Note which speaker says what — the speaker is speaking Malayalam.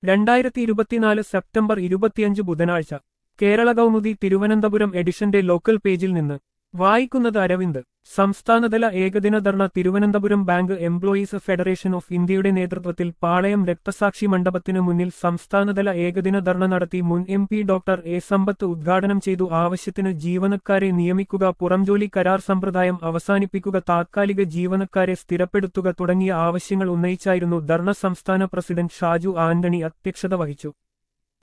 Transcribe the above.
Speaker 1: രണ്ടായിരത്തി ഇരുപത്തിനാല് സെപ്റ്റംബർ ഇരുപത്തിയഞ്ച് ബുധനാഴ്ച കേരള കൗമുദി തിരുവനന്തപുരം എഡിഷന്റെ ലോക്കൽ പേജിൽ നിന്ന് വായിക്കുന്നത് അരവിന്ദ് സംസ്ഥാനതല ഏകദിന dharna Thiruvananthapuram bank employees federation of ഇന്ത്യയുടെ നേതൃത്വത്തിൽ പാളയം രക്തസാക്ഷി മണ്ഡപത്തിനു മുന്നിൽ സംസ്ഥാനതല ഏകദിന ധർണ നടത്തി മുൻ M P doctor A Sampath ഉദ്ഘാടനം ചെയ്തു ആവശ്യത്തിന് ജീവനക്കാരെ നിയമിക്കുക പുറംജോലി കരാർ സമ്പ്രദായം അവസാനിപ്പിക്കുക താത്കാലിക ജീവനക്കാരെ സ്ഥിരപ്പെടുത്തുക തുടങ്ങിയ ആവശ്യങ്ങൾ ഉന്നയിച്ചായിരുന്നു ധർണ സംസ്ഥാന പ്രസിഡന്റ് ഷാജു ആന്റണി അധ്യക്ഷത വഹിച്ചു